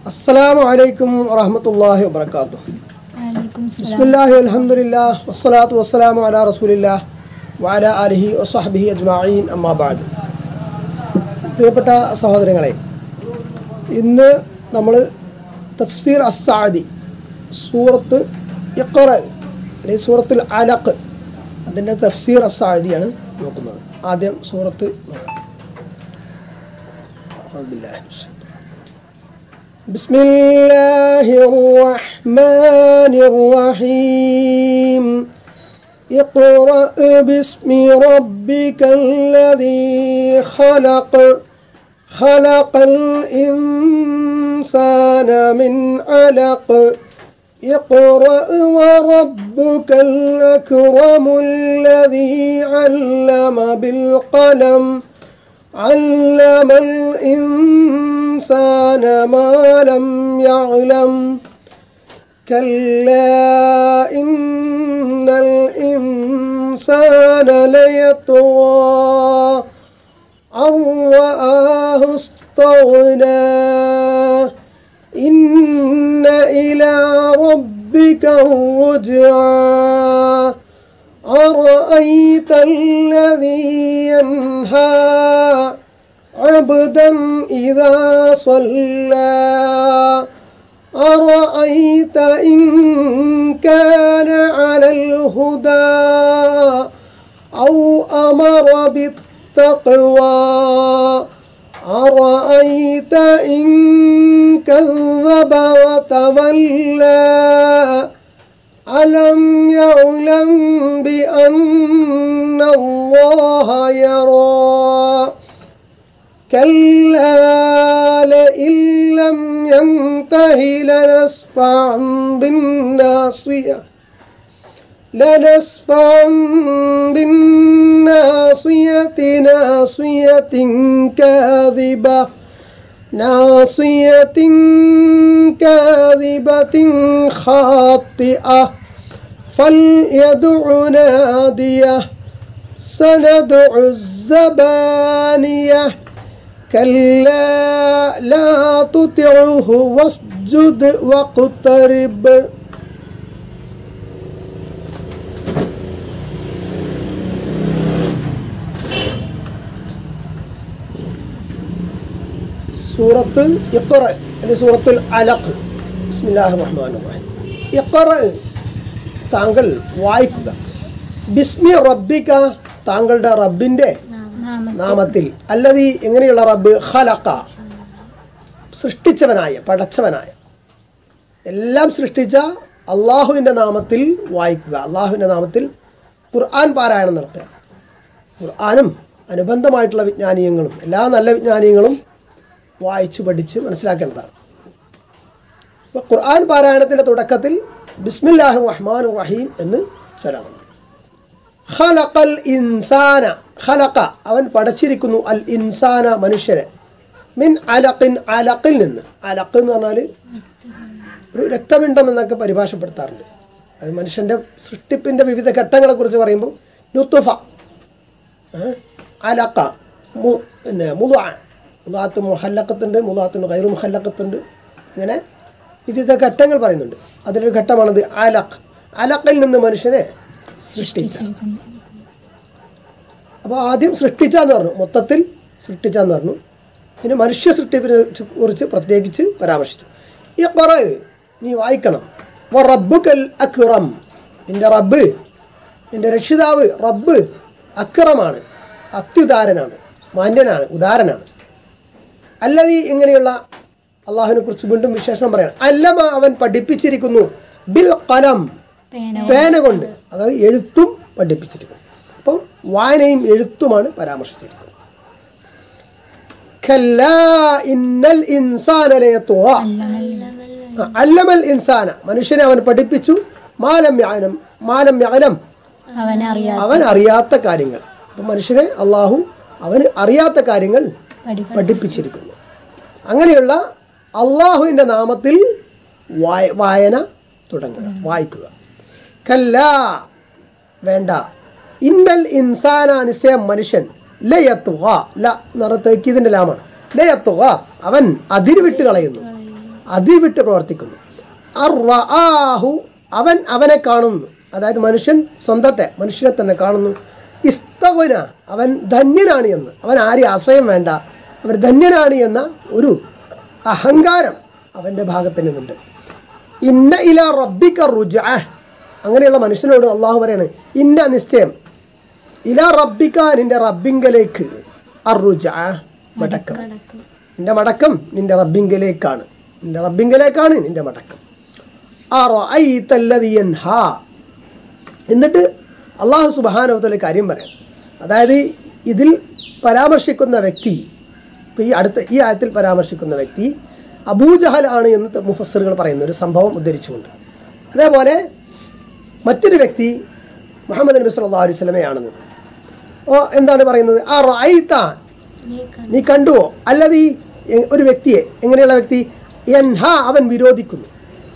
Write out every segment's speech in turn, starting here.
السلام عليكم ورحمة الله وبركاته വലൈക്കും بسم الله والحمد لله والصلاة والسلام على رسول الله وعلى آله وصحبه أجمعين أما بعد പ്രിയപ്പെട്ട സഹോദരങ്ങളെ ഇന്ന് നമ്മൾ തഫ്സീർ അസാദി സൂറത്ത് ഇഖറ അല്ലെങ്കിൽ സൂറത്തുൽ അലഖ് അതിൻ്റെ തഫ്സീർ അസാദിയാണ് നോക്കുന്നത് ആദ്യം സൂറത്ത് നോക്കാം أعوذ بالله من الشيطان بسم الله الرحمن الرحيم اقرأ باسم ربك الذي خلق خلق الإنسان من علق اقرأ وربك الأكرم الذي علم بالقلم علم الإنسان ما لم يعلم كلا إن الإنسان ليطغى أن رآه استغنى إن إلى ربك الرجعى أرأيت الذي ينهى عبدا إذا صلى أرأيت إن كان على الهدى أو أمر بالتقوى أرأيت إن كذب وتولى ألم يعلم بأن الله يرى كلا لئن لم ينته لنسفعا بالناصية لنسفعا بالناصية ناصية كاذبة ناصية كاذبة خاطئة فليدع ناديه سندع الزبانية كلا لا تطعه واسجد واقترب സൂറത്തുൽ ഇഖ്റ അല്ലെങ്കിൽ സൂറത്തുൽ അലഖ് ബിസ്മില്ലാഹിർ റഹ്മാനിർ റഹീം ഇഖ്റ താങ്കൾ വായിക്കുക ബിസ്മി റബ്ബിക താങ്കളുടെ റബ്ബിൻ്റെ നാമത്തിൽ അല്ലതി എങ്ങനെയുള്ള റബ്ബ് ഖലഖ സൃഷ്ടിച്ചവനായ പടച്ചവനായ എല്ലാം സൃഷ്ടിച്ച അള്ളാഹുവിൻ്റെ നാമത്തിൽ വായിക്കുക അള്ളാഹുവിൻ്റെ നാമത്തിൽ ഖുർആൻ പാരായണം നടത്തുക ഖുർആനും അനുബന്ധമായിട്ടുള്ള വിജ്ഞാനീയങ്ങളും എല്ലാ നല്ല വിജ്ഞാനീയങ്ങളും വായിച്ചു പഠിച്ച് മനസ്സിലാക്കേണ്ടതാണ് അപ്പോൾ ഖുർആൻ പാരായണത്തിൻ്റെ തുടക്കത്തിൽ ബിസ്മില്ലാഹി റഹ്മാൻ റഹീം എന്ന് സ്വരാണ് ഖലഖൽ ഇൻസാന ഖലഖ അവൻ പടച്ചിരിക്കുന്നു അൽ ഇൻസാന മനുഷ്യനെ മിൻ അലഖിൻ അലഖിൽ നിന്ന് അലഖ് എന്ന് പറഞ്ഞാൽ ഒരു രക്തപിണ്ഡം എന്നൊക്കെ പരിഭാഷപ്പെടുത്താറുണ്ട് അത് മനുഷ്യൻ്റെ സൃഷ്ടിപ്പിൻ്റെ വിവിധ ഘട്ടങ്ങളെക്കുറിച്ച് പറയുമ്പോൾ ലുത്തുഫ ഏ? അലക്ക മു പിന്നെ മുതു മുതാത്ത് മുഹല്ലക്കത്തുണ്ട് മുതാത്തിന് ഗൈറു മുഹല്ലക്കത്തുണ്ട് ഇങ്ങനെ വിവിധ ഘട്ടങ്ങൾ പറയുന്നുണ്ട് അതിലൊരു ഘട്ടമാണത് അലഖ് അലക്കിൽ നിന്ന് മനുഷ്യനെ സൃഷ്ടിച്ച അപ്പോൾ ആദ്യം സൃഷ്ടിച്ചാന്ന് പറഞ്ഞു മൊത്തത്തിൽ സൃഷ്ടിച്ചാന്ന് പറഞ്ഞു പിന്നെ മനുഷ്യ സൃഷ്ടിപ്പിനെ കുറിച്ച് പ്രത്യേകിച്ച് പരാമർശിച്ചു ഈ പറ നീ വായിക്കണം വ റബ്ബുക്കൽ അക്റം നിന്റെ റബ്ബ് നിന്റെ രക്ഷിതാവ് റബ്ബ് അക്രമാണ് അത്യുദാരനാണ് മാന്യനാണ് ഉദാരനാണ് അല്ലതീ ഇങ്ങനെയുള്ള അള്ളാഹുവിനെ കുറിച്ച് വീണ്ടും വിശേഷണം പറയണം അല്ലമ അവൻ പഠിപ്പിച്ചിരിക്കുന്നു ബിൽ കലം പേന പേന കൊണ്ട് അതായത് എഴുത്തും പഠിപ്പിച്ചിരിക്കുന്നു അപ്പം വായനയും എഴുത്തുമാണ് പരാമർശിച്ചിരിക്കുന്നത് കല്ലാ ഇന്നൽ ഇൻസാന ലയത്വ. ആ, അല്ലമൽ ഇൻസാന മനുഷ്യനെ അവൻ പഠിപ്പിച്ചു മാലം യാനം മാലം യാനം അവനറിയാ അവൻ അറിയാത്ത കാര്യങ്ങൾ അപ്പം മനുഷ്യനെ അള്ളാഹു അവന് അറിയാത്ത കാര്യങ്ങൾ പഠിപ്പ പഠിപ്പിച്ചിരിക്കുന്നു അങ്ങനെയുള്ള അള്ളാഹുവിൻ്റെ നാമത്തിൽ വായ വായന തുടങ്ങുക വായിക്കുക കല്ല വേണ്ട ഇന്നൽ ഇൻസാന നിശ്ചയം മനുഷ്യൻ ലയത്തുക ല നിറത്തേക്കിതിൻ്റെ ലാമാണ് ലയത്തുക അവൻ അതിരുവിട്ട് കളയുന്നു അതിൽ വിട്ട് പ്രവർത്തിക്കുന്നു അർവആഹു അവൻ അവനെ കാണുന്നു അതായത് മനുഷ്യൻ സ്വന്തത്തെ മനുഷ്യനെ തന്നെ കാണുന്നു ഇസ്തവന അവൻ ധന്യനാണ് എന്ന് അവൻ ആരെയും ആശ്രയം വേണ്ട അവൻ ധന്യനാണ് എന്ന ഒരു അഹങ്കാരം അവൻ്റെ ഭാഗത്ത് നിന്നുണ്ട് ഇന്ന ഇല റബ്ബിക്ക റുജ അങ്ങനെയുള്ള മനുഷ്യനോട് അള്ളാഹു പറയാണ് ഇന്ന നിശ്ചയം ഇല റബ്ബിക്ക നിന്റെ റബ്ബിങ്കലേക്ക് അറുജ മടക്കം നിന്റെ മടക്കം നിന്റെ റബ്ബിങ്കലേക്കാണ് നിന്റെ റബ്ബിങ്കലേക്കാണ് നിന്റെ മടക്കം അറഅയ്തല്ലദി യൻഹാ എന്നിട്ട് അള്ളാഹു സുബാനവത്തിലെ കാര്യം പറയാം അതായത് ഇതിൽ പരാമർശിക്കുന്ന വ്യക്തി ഇപ്പം ഈ അടുത്ത ഈ ആയത്തിൽ പരാമർശിക്കുന്ന വ്യക്തി അബൂജഹൽ ആണ് എന്ന് മുഫസ്സറുകൾ പറയുന്ന ഒരു സംഭവം ഉദ്ധരിച്ചുകൊണ്ട് അതേപോലെ മറ്റൊരു വ്യക്തി മുഹമ്മദ് നബി സല്ലല്ലാഹു അലൈഹി വസല്ലമയാണെന്ന് ഓ എന്താണ് പറയുന്നത് ആ റഅയ്ത നീ കണ്ടുവോ അല്ലാതെ ഈ എ- ഒരു വ്യക്തിയെ എങ്ങനെയുള്ള വ്യക്തി എൻഹ അവൻ വിരോധിക്കുന്നു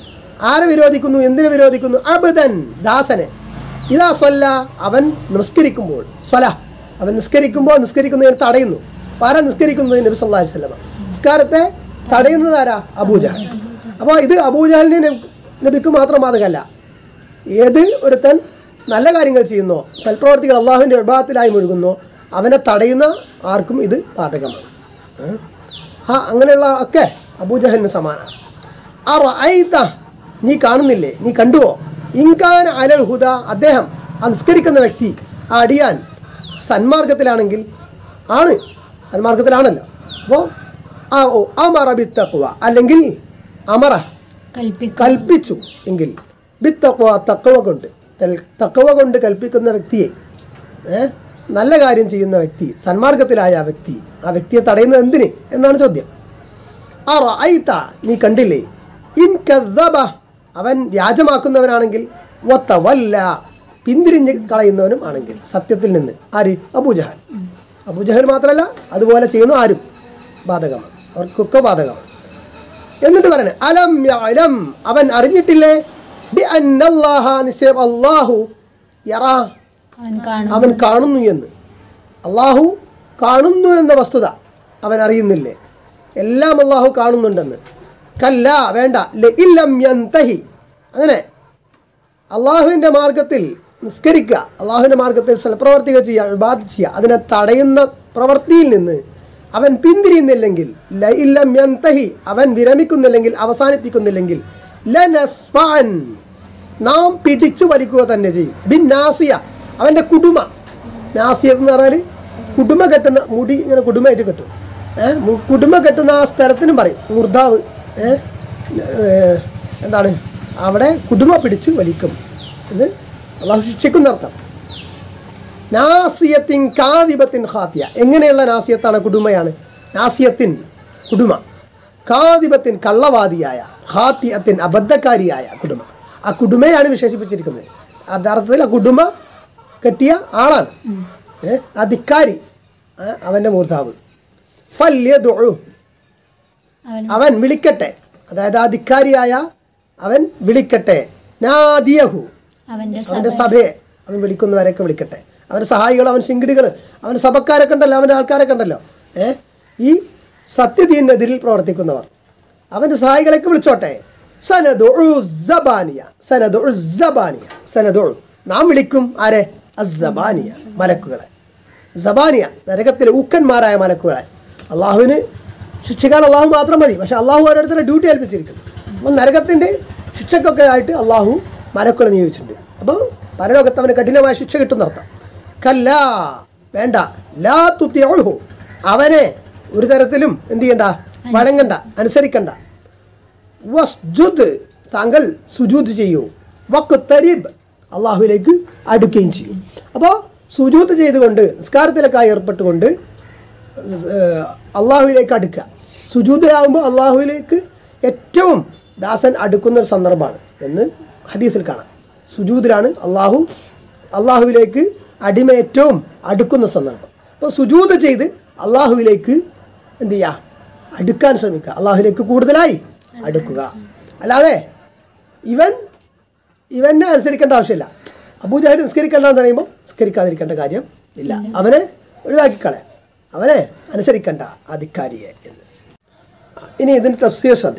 ആരെ വിരോധിക്കുന്നു എന്തിനെ വിരോധിക്കുന്നു അബദൻ ദാസനെ ഇതാ സ്വല്ല അവൻ നിസ്കരിക്കുമ്പോൾ സ്വല അവൻ നിസ്കരിക്കുമ്പോൾ നിസ്കരിക്കുന്നതിന് തടയുന്നു പാര നിസ്കരിക്കുന്നത് നബി സല്ലല്ലാഹു അലൈഹി വസല്ലമ നിസ്കാരത്തെ തടയുന്നത് ആരാ അബൂജഹൽ അപ്പോൾ ഇത് അബൂജഹലിനെ നബി- നബിക്ക് മാത്രം ബാധകമല്ല ഏത് ഒരുത്തൻ നല്ല കാര്യങ്ങൾ ചെയ്യുന്നോ സൽപ്രവർത്തികൾ അള്ളാഹുവിൻ്റെ വിഭാഗത്തിലായി മുഴുകുന്നോ അവനെ തടയുന്ന ആർക്കും ഇത് ബാധകമാണ് ഏ? ആ അങ്ങനെയുള്ള ഒക്കെ അബൂജഹലിന് സമാനമാണ് ആ റഅയ്ത നീ കാണുന്നില്ലേ നീ കണ്ടുവോ ഇൻകാൻ അലൽ ഹുദ അദ്ദേഹം ആ നിസ്കരിക്കുന്ന വ്യക്തി ആ അടിയാൻ സന്മാർഗത്തിലാണെങ്കിൽ ആണ് സന്മാർഗത്തിലാണല്ലോ അപ്പോൾ ആ ഓ അമറ ബിത്തഖ്വ അല്ലെങ്കിൽ അമറ കൽപ്പിക്കും കൽപ്പിച്ചു എങ്കിൽ ബിത്തഖ്വ തക്കവ കൊണ്ട് തൽ- തക്കവ കൊണ്ട് കൽപ്പിക്കുന്ന വ്യക്തിയെ ഏ, നല്ല കാര്യം ചെയ്യുന്ന വ്യക്തി സന്മാർഗത്തിലായ ആ വ്യക്തി ആ വ്യക്തിയെ തടയുന്നത് എന്തിന് എന്നാണ് ചോദ്യം ആ റഅയ്ത നീ കണ്ടില്ലേ ഇൻ കസ്സബ അവൻ വ്യാജമാക്കുന്നവനാണെങ്കിൽ വത്തവല്ല പിന്തിരിഞ്ഞ് കളയുന്നവനും ആണെങ്കിൽ സത്യത്തിൽ നിന്ന് ആര് അബൂജഹൽ അബൂജഹൽ മാത്രമല്ല അതുപോലെ ചെയ്യുന്ന ആരും ബാധകമാണ് അവർക്കൊക്കെ ബാധകമാണ് എന്നിട്ട് പറയണേ അലം യഅലം അവൻ അറിഞ്ഞിട്ടില്ലേ ബി അന്നല്ലാഹ നിശ്ചയം അല്ലാഹു യറാ അവൻ കാണും അവൻ കാണുന്നു എന്ന് അള്ളാഹു കാണുന്നു എന്ന വസ്തുത അവൻ അറിയുന്നില്ലേ എല്ലാം അള്ളാഹു കാണുന്നുണ്ടെന്ന് കല്ല വേണ്ട ല ഇല്ലം യന്തഹി അങ്ങനെ അള്ളാഹുവിൻ്റെ മാർഗത്തിൽ നിസ്കരിക്കുക അള്ളാഹുവിൻ്റെ മാർഗത്തിൽ സൽപ്രവർത്തികൾ ചെയ്യുക വിവാദ ചെയ്യുക അതിനെ തടയുന്ന പ്രവൃത്തിയിൽ നിന്ന് അവൻ പിന്തിരിയുന്നില്ലെങ്കിൽ ല ഇല്ലം യന്തഹി അവൻ വിരമിക്കുന്നില്ലെങ്കിൽ അവസാനിപ്പിക്കുന്നില്ലെങ്കിൽ ലനസ്ഫഅൻ നാം പിടിച്ചു വലിക്കുക തന്നെ ചെയ്യും ബിൻ നാസിയ അവൻ്റെ കുടുമ നാസിയ എന്ന് പറഞ്ഞാൽ കുടുമ കെട്ടുന്ന മുടി ഇങ്ങനെ കുടുമയായിട്ട് കെട്ടും ഏഹ് കുടുമ കെട്ടുന്ന ആ സ്ഥലത്തിനും പറയും മുർദാവ് ഏഹ് ഏഹ്, എന്താണ് അവിടെ കുടുമ പിടിച്ച് വലിക്കും എന്ന് അള്ളാഹു ശിക്ഷിക്കുന്ന അർത്ഥം നാസിയത്തിൻ കാതിബത്തിൻ ഖാത്തിയ എങ്ങനെയുള്ള നാസിയത്താണ് കുടുമയാണ് നാസിയത്തിൻ കുടുമ കാതിബത്തിൻ കള്ളവാദിയായ ഹാത്തിയത്തിൻ അബദ്ധക്കാരിയായ കുടുമ ആ കുടുമയാണ് വിശേഷിപ്പിച്ചിരിക്കുന്നത് യഥാർത്ഥത്തിൽ ആ കുടുമ കെട്ടിയ ആളാണ് ഏ ആ ധിക്കാരി ആ, അവൻ്റെ മൂർധാവ് ഫല്യദുഉ അവൻ അവൻ വിളിക്കട്ടെ അതായത് ആ ധിക്കാരിയായ അവൻ വിളിക്കട്ടെ നാദിയഹു അവന്റെ അവൻ്റെ സഭയെ അവൻ വിളിക്കുന്നവരെയൊക്കെ വിളിക്കട്ടെ അവൻ്റെ സഹായികൾ അവൻ ശിങ്കിടികൾ അവൻ്റെ സഭക്കാരൊക്കെ ഉണ്ടല്ലോ അവൻ്റെ ആൾക്കാരൊക്കെ ഉണ്ടല്ലോ ഏ ഈ സത്യദീനെതിരിൽ പ്രവർത്തിക്കുന്നവർ അവൻ്റെ സഹായികളെയൊക്കെ വിളിച്ചോട്ടെ സനദുഉ സബാനിയ സനദുഉ സബാനിയ സനദുഉ നാം വിളിക്കും ആരെ അസബാനിയ മലക്കുകളെ സബാനിയ നരകത്തിലെ ഊക്കന്മാരായ മലക്കുകളെ അള്ളാഹുവിന് ശിക്ഷിക്കാൻ അള്ളാഹു മാത്രം മതി പക്ഷെ അള്ളാഹു ഓരോരുത്തരെ ഡ്യൂട്ടി ഏൽപ്പിച്ചിരിക്കുന്നു അപ്പം നരകത്തിൻ്റെ ശിക്ഷക്കൊക്കെ ആയിട്ട് അള്ളാഹു മലക്കുകളെ നിയോഗിച്ചിട്ടുണ്ട് അപ്പോൾ പരലോകത്ത് അവന് കഠിനമായ ശിക്ഷ കിട്ടുന്നർത്ഥം കല്ല വേണ്ട ലാ തുത്തിയോഹു അവനെ ഒരു തരത്തിലും എന്ത് ചെയ്യണ്ട വഴങ്ങണ്ട അനുസരിക്കണ്ട വസ്ജുദ് താങ്കൾ സുജൂദ് ചെയ്യൂ വക്ക് തരീബ് അള്ളാഹുവിലേക്ക് അടുക്കുകയും ചെയ്യും അപ്പോൾ സുജൂദ് ചെയ്തുകൊണ്ട് നിസ്കാരത്തിലൊക്കെ ഏർപ്പെട്ടുകൊണ്ട് ഏഹ്, അള്ളാഹുവിലേക്ക് അടുക്കുക സുജൂദിലാകുമ്പോൾ അള്ളാഹുവിലേക്ക് ഏറ്റവും ദാസൻ അടുക്കുന്ന ഒരു സന്ദർഭമാണ് എന്ന് ഹദീസിൽ കാണാം സുജൂദിലാണ് അള്ളാഹു അള്ളാഹുവിലേക്ക് അടിമ ഏറ്റവും അടുക്കുന്ന സന്ദർഭം അപ്പോൾ സുജൂദ് ചെയ്ത് അള്ളാഹുവിലേക്ക് എന്ത് ചെയ്യുക അടുക്കാൻ ശ്രമിക്കുക അള്ളാഹുവിലേക്ക് കൂടുതലായി അടുക്കുക അല്ലാതെ ഇവൻ ഇവനെ അനുസരിക്കേണ്ട ആവശ്യമില്ല അബൂജാഹിദ് നിസ്കരിക്കേണ്ടെന്ന് പറയുമ്പോൾ നിസ്കരിക്കാതിരിക്കേണ്ട കാര്യം ഇല്ല അവനെ ഒഴിവാക്കിക്കളയാം അവനെ അനുസരിക്കേണ്ട അധികാരിയെ എന്ന് ഇനി ഇതിൻ്റെ തഫ്സീർ ശ്രദ്ധിക്കാം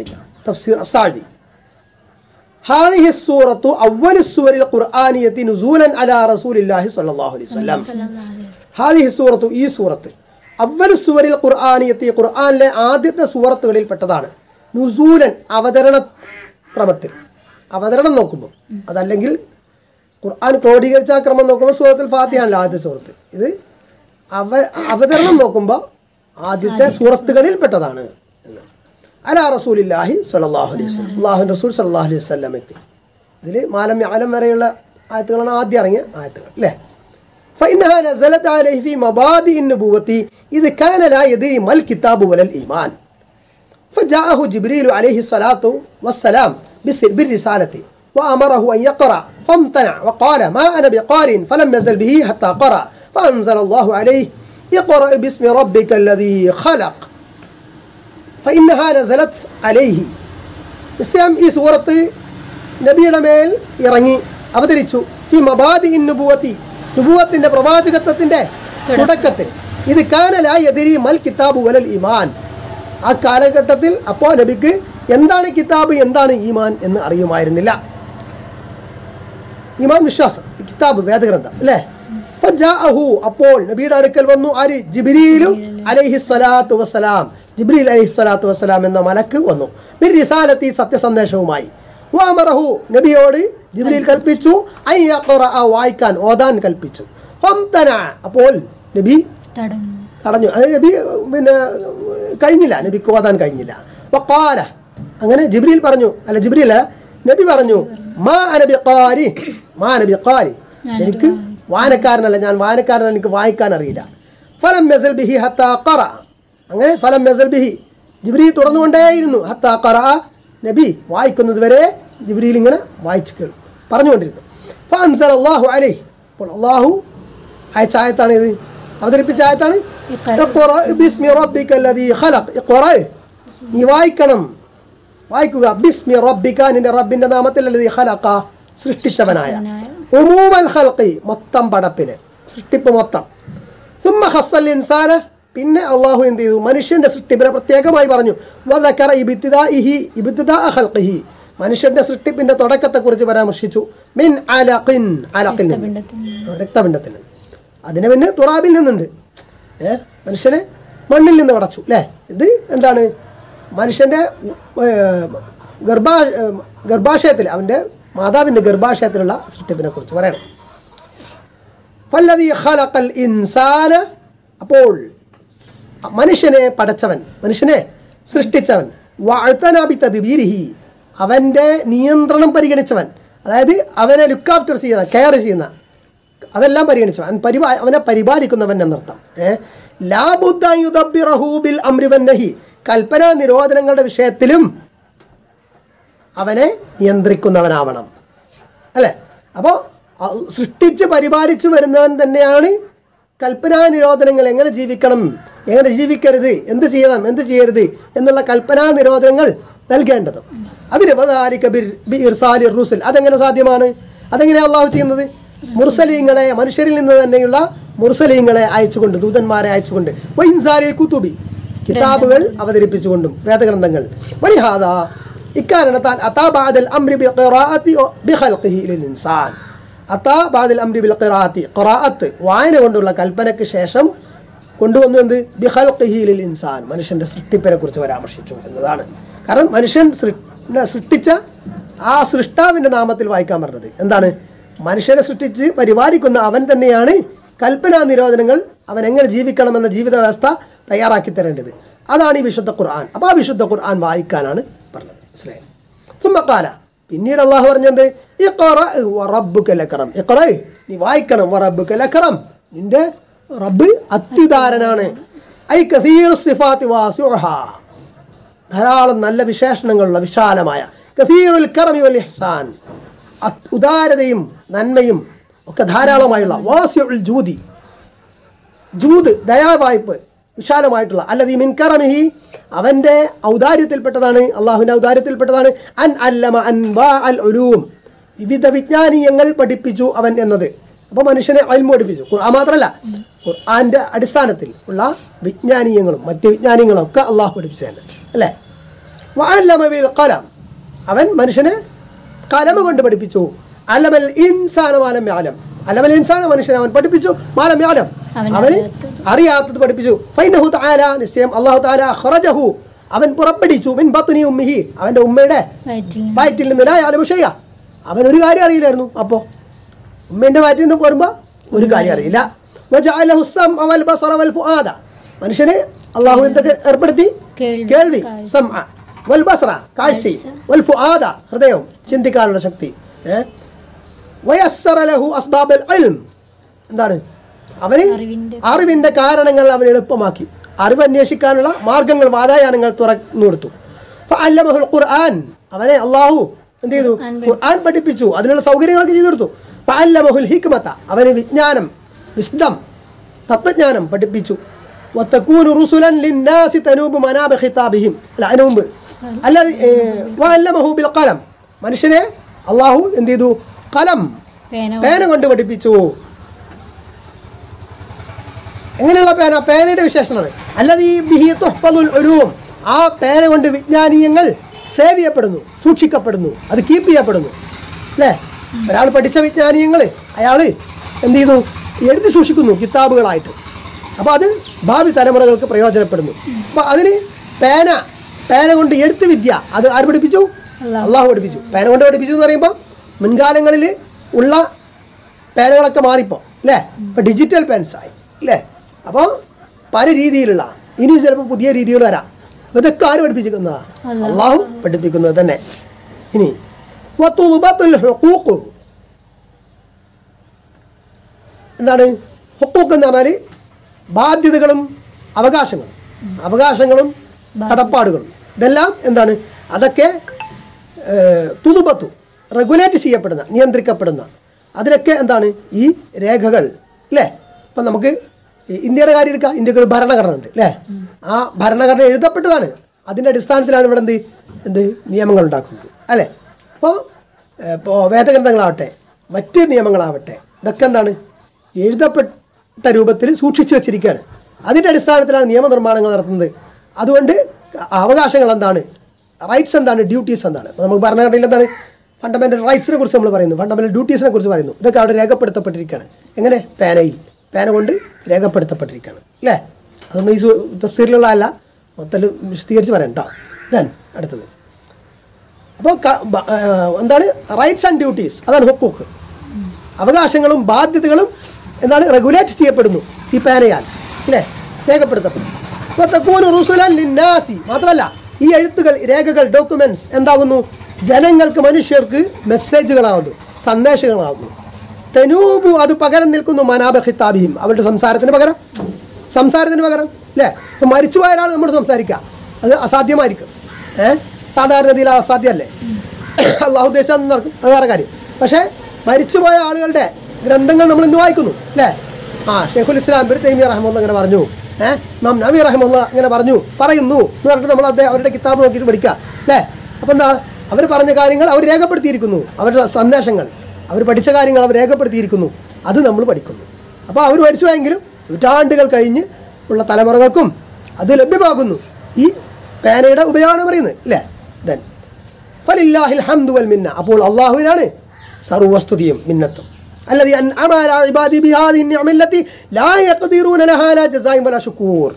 തഫ്സീർ അസാദി هذه السورة أول السور القرآنية نزولا على رسول الله صلى الله عليه وسلم هذه السورة ഈ സൂറത്ത് അവൽ സുവരിൽ ഖുർആാനിയത്തി ഖുർആാനിലെ ആദ്യത്തെ സൂറത്തുകളിൽ പെട്ടതാണ് നുസൂലൻ അവതരണ ക്രമത്തിൽ അവതരണം നോക്കുമ്പോൾ അതല്ലെങ്കിൽ ഖുർആൻ ക്രോഡീകരിച്ച ആ ക്രമം നോക്കുമ്പോൾ സൂറത്തുൽ ഫാത്തിഹാണല്ലോ ആദ്യത്തെ സൂറത്ത് ഇത് അവ അവതരണം നോക്കുമ്പോൾ ആദ്യത്തെ സൂറത്തുകളിൽ പെട്ടതാണ് എന്ന് അല റസൂലില്ലാഹി സല്ലല്ലാഹു അലൈഹി വസല്ലം അള്ളാഹു റസൂൽ സല്ലല്ലാഹു അലൈഹി വസല്ലമയ്ക്ക് ഇതിൽ മാലം ആലം വരെയുള്ള ആയത്തുകളാണ് ആദ്യം ഇറങ്ങിയ ആയത്തുകൾ അല്ലേ فإنها نزلت عليه في مبادئ النبوة إذ كان لا يدري ما الكتاب ولا الإيمان فجاءه جبريل عليه الصلاة والسلام بس- بالرسالة وأمره أن يقرأ فامتنع وقال ما أنا بقارئ فلم يزل به حتى قرأ فأنزل الله عليه اقرأ باسم ربك الذي خلق فإنها نزلت عليه നിശ്ചയം ഈ സൂറത്ത് നബിയുടെ മേൽ ഇറങ്ങി അവതരിച്ചു ഈ മബാദി നുബുവത്തി നുബുവത്തിന്റെ പ്രവാചകത്വത്തിന്റെ തുടക്കത്തിൽ ഇത് കാനല എതിരി മൽ കിതാബ് വലൽ ഇമാൻ ആ കാലഘട്ടത്തിൽ അപ്പോൾ നബിക്ക് എന്താണ് കിതാബ് എന്താണ് ഈമാൻ എന്ന് അറിയുമായിരുന്നില്ല ഈമാൻ വിശ്വാസം കിതാബ് വേദഗ്രന്ഥം അല്ലേ ഫജാഅഹു അപ്പോൾ നബിയുടെ അടുക്കൽ വന്നു ആര് ജിബ്രീലു അലൈഹി സ്വലാത്തു വസ്സലാം ജിബ്രീൽ അലൈഹി സ്വലാത്തു വസ്സലാം എന്ന മലക്ക് വന്നു ബിർ റിസാലത്തി സത്യസന്ദേശവുമായി വാമറഹു നബിയോട് ജിബ്രീൽ കൽപ്പിച്ചു അൻ യഖറഅ വായിക്കാൻ ഓതാൻ കൽപ്പിച്ചു ഫംതന അപ്പോൾ നബി തടഞ്ഞു തടഞ്ഞു അത് നബി പിന്നെ കഴിഞ്ഞില്ല നബിക്ക് ഓതാൻ കഴിഞ്ഞില്ല വക്കാല അങ്ങനെ ജിബ്രീൽ പറഞ്ഞു അല്ല ജിബ്രീൽ നബി പറഞ്ഞു മാ നബി ഖാരി മാ നബി ഖാരി എനിക്ക് വായനക്കാരനല്ല ഞാൻ വായനക്കാരനല്ല എനിക്ക് വായിക്കാൻ അറിയില്ല ഫലം മെസൽ ബിഹി ഹത്ത ഖറ അങ്ങനെ ഫലം മെസൽ ബിഹി ജിബ്രീൽ തുറന്നുകൊണ്ടേയിരുന്നു ഹത്ത ഖറ നബി വായിക്കുന്നത് വരെ ജിബ്രീൽ ഇങ്ങനെ വായിച്ചു കേൾ പറഞ്ഞുകൊണ്ടിരുന്നു ഫഅൻസല അല്ലാഹു അലൈഹി അപ്പോൾ അള്ളാഹു അയച്ച ആയത്താണ് ഇത് അവതരിപ്പിച്ച ആയത്താണ് ഇഖ്റ ബിസ്മി റബ്ബിക അല്ലദീ ഖലഖ് ഇഖ്റ നീ വായിക്കണം വായിക്കുക ബിസ്മി റബ്ബിക നിന്റെ റബ്ബിന്റെ നാമത്തിൽ അല്ലദീ ഖലഖ സൃഷ്ടിച്ചവനായ ഉമൂമൽ ഖൽഖി മൊത്തം പടപ്പിന് സൃഷ്ടിപ്പ് മൊത്തം സുമ്മ ഖസ്സൽ ഇൻസാന പിന്നെ അള്ളാഹു എന്ത് ചെയ്തു മനുഷ്യന്റെ സൃഷ്ടിപ്പിനെ പ്രത്യേകമായി പറഞ്ഞു വദക്കറ ഇബ്തിദാഇഹി ഇബ്തിദാഅ ഖൽഖിഹി മനുഷ്യന്റെ സൃഷ്ടിപ്പിന്റെ തുടക്കത്തെക്കുറിച്ച് പരാമർശിച്ചു മിൻ അലഖിൻ അലഖിൽ നിന്ന് രക്തപിണ്ഡത്തിൽ നിന്ന് അതിന് പിന്നെ തുറാബിൽ നിന്നുണ്ട് ഏ മനുഷ്യനെ മണ്ണിൽ നിന്ന് പടച്ചു അല്ലേ ഇത് എന്താണ് മനുഷ്യൻ്റെ ഗർഭാ ഗർഭാശയത്തിൽ അവൻ്റെ മാതാവിൻ്റെ ഗർഭാശയത്തിലുള്ള സൃഷ്ടിപ്പിനെ കുറിച്ച് പറയണം ഫല്ലദീ ഖലഖൽ ഇൻസാന അപ്പോൾ മനുഷ്യനെ പടച്ചവൻ മനുഷ്യനെ സൃഷ്ടിച്ചവൻ വാഴ്ത്തനാബി തദ്ബീരിഹി അവൻ്റെ നിയന്ത്രണം പരിഗണിച്ചവൻ അതായത് അവനെ ലുക്ക് ആഫ്റ്റർ ചെയ്യുന്ന കെയർ ചെയ്യുന്ന അതെല്ലാം പരിഗണിച്ചു അവൻ പരിപാ അവനെ പരിപാലിക്കുന്നവൻ എന്നർത്ഥം ഏ ലാബുദ്ദുബിറഹൂബിൽ അമ്രിവന്നഹി കൽപ്പനാ നിരോധനങ്ങളുടെ വിഷയത്തിലും അവനെ നിയന്ത്രിക്കുന്നവനാവണം അല്ലേ അപ്പോൾ സൃഷ്ടിച്ച് പരിപാലിച്ചു വരുന്നവൻ തന്നെയാണ് കൽപ്പനാ നിരോധനങ്ങൾ എങ്ങനെ ജീവിക്കണം എങ്ങനെ ജീവിക്കരുത് എന്ത് ചെയ്യണം എന്ത് ചെയ്യരുത് എന്നുള്ള കൽപ്പനാ നിരോധനങ്ങൾ നൽകേണ്ടത് അതിന് വദാലിക ബിർ- ബിഇർസാലി റുസുൽ അതെങ്ങനെ സാധ്യമാണ് അതെങ്ങനെ അള്ളാഹു ചെയ്യുന്നത് മുർസലീങ്ങളെ മനുഷ്യരിൽ നിന്ന് തന്നെയുള്ള മുർസലീങ്ങളെ അയച്ചുകൊണ്ട് ദൂതന്മാരെ അയച്ചുകൊണ്ട് വൈൻസാലി കുത്തുബി കിതാബുകൾ അവതരിപ്പിച്ചുകൊണ്ടും വേദഗ്രന്ഥങ്ങൾ വരിഹാദ ഇക്കാരണത്താൽ അതാബാദൽ അംരി ബിഖിറാഅത്തി ബിഖൽഖിഹി ലിൽ ഇൻസാൻ അതാബാദൽ അംരി ബിൽ ഖിറാഅത്തി ഖിറാഅത്ത് വായന കൊണ്ടുള്ള കൽപ്പനയ്ക്ക് ശേഷം കൊണ്ടുവന്നു എന്ത് ബിഖൽഖിഹി ലിൽ ഇൻസാൻ മനുഷ്യന്റെ സൃഷ്ടിപ്പിനെ കുറിച്ച് പരാമർശിച്ചു എന്നതാണ് കാരണം മനുഷ്യൻ സൃ- സൃഷ്ടിച്ച ആ സൃഷ്ടാവിന്റെ നാമത്തിൽ വായിക്കാൻ പറഞ്ഞത് എന്താണ് മനുഷ്യനെ സൃഷ്ടിച്ച് പരിപാലിക്കുന്ന അവൻ തന്നെയാണ് കൽപ്പനാ നിരോധനങ്ങൾ അവൻ എങ്ങനെ ജീവിക്കണമെന്ന ജീവിത വ്യവസ്ഥ തയ്യാറാക്കി തരേണ്ടത് അതാണ് ഈ വിശുദ്ധ ഖുർആൻ അപ്പോൾ ആ വിശുദ്ധ ഖുർആൻ വായിക്കാനാണ് പറഞ്ഞത് മനസ്സിലായി സുമ്മക്കാല പിന്നീട് അള്ളാഹു പറഞ്ഞത് ഇഖ്റ വറബ്ബുക ലക്രം ഇഖ്റ നീ വായിക്കണം വറബ്ബുക ലക്രം നിന്റെ റബ്ബ് അത്യുദാരനാണ് ഐ കസീർ സിഫാത്തി വാസുഹ ധാരാളം നല്ല വിശേഷണങ്ങളുള്ള വിശാലമായ കസീറുൽ കറമി വൽ ഇഹ്സാൻ അത് ഉദാരതയും നന്മയും ഒക്കെ ധാരാളമായുള്ള വാസിയുൽ ജൂതി ജൂത് ദയാവായ്പ് വിശാലമായിട്ടുള്ള അല്ലത് മിൻ കറമിഹി അവൻ്റെ ഔദാര്യത്തിൽപ്പെട്ടതാണ് അള്ളാഹുവിൻ്റെ ഔദാര്യത്തിൽപ്പെട്ടതാണ് അൻ അല്ലമ അൻ അൽ ഉലൂം വിവിധ വിജ്ഞാനീയങ്ങൾ പഠിപ്പിച്ചു അവൻ എന്നത് അപ്പോൾ മനുഷ്യനെ അൽമ പഠിപ്പിച്ചു ഖുർആൻ മാത്രമല്ല ഖുർആന്റെ അടിസ്ഥാനത്തിൽ ഉള്ള വിജ്ഞാനീയങ്ങളും മറ്റ് വിജ്ഞാനീയങ്ങളും ഒക്കെ അള്ളാഹു പഠിപ്പിച്ചു തന്നെ അല്ലേ വഅല്ലമ ബിൽ ഖലം അവൻ മനുഷ്യനെ കലമ കൊണ്ട് പഠിപ്പിച്ചു അലമൽ ഇൻസാന മാലം യാലം അലമൽ ഇൻസാന മനുഷ്യനെ അവൻ പഠിപ്പിച്ചു മാലം യാലം അവൻ അവന് അറിയാത്തത്. അറിയാത്തത് പഠിപ്പിച്ചു ഫൈനഹു തആല നിശ്ചയം അല്ലാഹു തആല ഖറജഹു അവൻ പുറപ്പെടുവിച്ചു മിൻ ബത്നി ഉമ്മിഹി അവന്റെ ഉമ്മയുടെ വയറ്റിൽ വയറ്റിൽ നിന്ന് ലാ യാലമു ഷൈഅ അവൻ ഒരു കാര്യം അറിയില്ലായിരുന്നു അപ്പോൾ ഉമ്മേന്റെ വയറ്റിൽ നിന്ന് പോരുമ്പോൾ ഒരു കാര്യം അറിയില്ല വജഅലഹു السمع والبصر والفؤاد മനുഷ്യനെ അള്ളാഹു എന്തൊക്കെ ഏർപ്പെടുത്തി കേൾവി, കേൾവി കാഴ്ച. സംഅ വൽബസറ കാഴ്ച വൽഫുആദ ഹൃദയം ചിന്തിക്കാനുള്ള ശക്തി ഏ? വയസ്സറ ലഹു അസ്ബാബൽ ഇൽം എന്താണ് അവന് അറിവിന്റെ അറിവിന്റെ കാരണങ്ങൾ അവൻ എളുപ്പമാക്കി അറിവ് അന്വേഷിക്കാനുള്ള മാർഗങ്ങൾ വാതായാനങ്ങൾ തുറന്നു കൊടുത്തു ഫഅല്ലമഹുൽ ഖുർആൻ അവനെ അള്ളാഹു എന്ത് ചെയ്തു ഖുർആൻ ഖുർആൻ പഠിപ്പിച്ചു അതിനുള്ള സൗകര്യങ്ങളൊക്കെ ചെയ്തു കൊടുത്തു ഫഅല്ലമഹുൽ ഹിക്മത അവന് വിജ്ഞാനം വിസ്ഡം തത്വജ്ഞാനം പഠിപ്പിച്ചു വത്തക്കൂനു റുസുലൻ ലിന്നാസി തനൂബ് മനാബ ഖിതാബിഹിം അല്ല അതിനു മുമ്പ് അല്ല വഅല്ലമഹു ബിൽ ഖലം മനുഷ്യനെ അള്ളാഹു എന്ത് ചെയ്തു കലം പേന പേന കൊണ്ട് പഠിപ്പിച്ചു എങ്ങനെയുള്ള പേന പേനയുടെ വിശേഷണമാണ് അല്ലാതെ ഈ ബിഹി തുഹ്ഫദുൽ ഉലൂം ആ പേന കൊണ്ട് വിജ്ഞാനീയങ്ങൾ സേവ് ചെയ്യപ്പെടുന്നു സൂക്ഷിക്കപ്പെടുന്നു അത് കീപ്പ് ചെയ്യപ്പെടുന്നു അല്ലേ ഒരാൾ പഠിച്ച വിജ്ഞാനീയങ്ങൾ അയാൾ എന്ത് ചെയ്യുന്നു എഴുതി സൂക്ഷിക്കുന്നു കിതാബുകളായിട്ട് അപ്പോൾ അത് ഭാവി തലമുറകൾക്ക് പ്രയോജനപ്പെടുന്നു അപ്പോൾ അതിന് പേന പേന കൊണ്ട് എഴുത്ത് വിദ്യ അത് ആര് പഠിപ്പിച്ചു അല്ലാഹു. അള്ളാഹു പഠിപ്പിച്ചു പേന കൊണ്ട് പഠിപ്പിച്ചു എന്ന് പറയുമ്പോൾ മുൻകാലങ്ങളിൽ ഉള്ള പേനകളൊക്കെ മാറിപ്പോൾ അല്ലേ ഇപ്പം ഡിജിറ്റൽ പെൻസായി അല്ലേ അപ്പോൾ പല രീതിയിലുള്ള ഇനി ചിലപ്പോൾ പുതിയ രീതികൾ വരാം അപ്പോൾ ഇതൊക്കെ ആര് പഠിപ്പിച്ചിരിക്കുന്നതാ അല്ലാഹു. അള്ളാഹു പഠിപ്പിക്കുന്നത് തന്നെ ഇനി വത്തുബത്തുൽ ഹുഖൂഖ് എന്താണ് ഹുക്കൂക്ക് എന്ന് പറഞ്ഞാൽ ബാധ്യതകളും അവകാശങ്ങളും അവകാശങ്ങളും കടപ്പാടുകളും ഇതെല്ലാം എന്താണ് അതൊക്കെ തുതുപത്തു റെഗുലേറ്റ് ചെയ്യപ്പെടുന്ന നിയന്ത്രിക്കപ്പെടുന്ന അതിനൊക്കെ എന്താണ് ഈ രേഖകൾ അല്ലേ ഇപ്പം നമുക്ക് ഈ ഇന്ത്യയുടെ കാര്യം എടുക്കാം ഇന്ത്യക്ക് ഒരു ഭരണഘടന ഉണ്ട് അല്ലേ ആ ഭരണഘടന എഴുതപ്പെട്ടതാണ് അതിൻ്റെ അടിസ്ഥാനത്തിലാണ് ഇവിടെ എന്ത് എന്ത് നിയമങ്ങൾ ഉണ്ടാക്കുന്നത് അല്ലേ അപ്പോൾ ഇപ്പോൾ വേദഗ്രന്ഥങ്ങളാവട്ടെ മറ്റ് നിയമങ്ങളാവട്ടെ ഇതൊക്കെ എന്താണ് എഴുതപ്പെട്ട രൂപത്തിൽ സൂക്ഷിച്ചു വെച്ചിരിക്കുകയാണ് അതിൻ്റെ അടിസ്ഥാനത്തിലാണ് നിയമനിർമ്മാണങ്ങൾ നടത്തുന്നത് അതുകൊണ്ട് അവകാശങ്ങൾ എന്താണ് റൈറ്റ്സ് എന്താണ് ഡ്യൂട്ടീസ് എന്താണ് അപ്പോൾ നമുക്ക് ഭരണഘടനയിൽ എന്താണ് ഫണ്ടമെൻ്റൽ റൈറ്റ്സിനെ കുറിച്ച് നമ്മൾ പറയുന്നു ഫണ്ടമെൻ്റൽ ഡ്യൂട്ടീസിനെ കുറിച്ച് പറയുന്നു ഇതൊക്കെ അവിടെ രേഖപ്പെടുത്തപ്പെട്ടിരിക്കുകയാണ് എങ്ങനെ പേനയിൽ പേന കൊണ്ട് രേഖപ്പെടുത്തപ്പെട്ടിരിക്കുകയാണ് അല്ലേ അതൊന്നും ഈ സു- തഫ്സീറിലുള്ള അല്ല മൊത്തത്തിൽ വിശദീകരിച്ച് പറയാം കേട്ടോ ദെൻ അടുത്തത് അപ്പോൾ എന്താണ് റൈറ്റ്സ് ആൻഡ് ഡ്യൂട്ടീസ് അതാണ് ഹുക്കൂക്ക് അവകാശങ്ങളും ബാധ്യതകളും എന്താണ് റെഗുലേറ്റ് ചെയ്യപ്പെടുന്നു ഈ പേനയാൽ അല്ലേ രേഖപ്പെടുത്തപ്പെടുന്നു അപ്പോൾ തക്കൂന് റുസുലൻ ലിന്നാസി മാത്രമല്ല ഈ എഴുത്തുകൾ രേഖകൾ ഡോക്യുമെന്റ്സ് എന്താകുന്നു ജനങ്ങൾക്ക് മനുഷ്യർക്ക് മെസ്സേജുകളാകുന്നു സന്ദേശങ്ങളാകുന്നു തെനൂബു അത് പകരം നിൽക്കുന്നു മനാബ ഖിത്താബിയും അവരുടെ സംസാരത്തിന് പകരം സംസാരത്തിന് പകരം അല്ലേ ഇപ്പം മരിച്ചുപോയ ഒരാൾ നമ്മൾ സംസാരിക്കുക അത് അസാധ്യമായിരിക്കും ഏഹ് സാധാരണഗതിയിൽ അത് അസാധ്യമല്ലേ അള്ളാഹു ഉദ്ദേശം നടക്കും അത് വേറെ കാര്യം പക്ഷേ മരിച്ചുപോയ ആളുകളുടെ ഗ്രന്ഥങ്ങൾ നമ്മൾ ഇന്ന് വായിക്കുന്നു അല്ലേ ആ ഷെയ്ഖുൽ ഇസ്ലാം ബിർ തൈമി റഹമുല്ല അങ്ങനെ പറഞ്ഞു ഏഹ് നാം നബി റഹമുല്ല അങ്ങനെ പറഞ്ഞു പറയുന്നു എന്ന് പറഞ്ഞിട്ട് നമ്മൾ അദ്ദേഹം അവരുടെ കിതാബ് നോക്കിയിട്ട് പഠിക്കുക അല്ലേ അപ്പം എന്താ അവർ പറഞ്ഞ കാര്യങ്ങൾ അവർ രേഖപ്പെടുത്തിയിരിക്കുന്നു അവരുടെ സന്ദേശങ്ങൾ അവർ പഠിച്ച കാര്യങ്ങൾ അവർ രേഖപ്പെടുത്തിയിരിക്കുന്നു അത് നമ്മൾ പഠിക്കുന്നു അപ്പോൾ അവർ മരിച്ചുപോയെങ്കിലും നൂറ്റാണ്ടുകൾ കഴിഞ്ഞ് ഉള്ള തലമുറകൾക്കും അത് ലഭ്യമാകുന്നു ഈ പേനയുടെ ഉപയോഗമാണ് പറയുന്നത് ഇല്ലേ ദെൻ ഫലില്ലാഹിൽ ഹംദു വൽ മിന്ന അപ്പോൾ അള്ളാഹുവിനാണ് സർവസ്തുതിയും മിന്നത്തും الذي أنعم على عبادي بهذه النعم التي لا يقدرون لها لا جزاء ولا شكور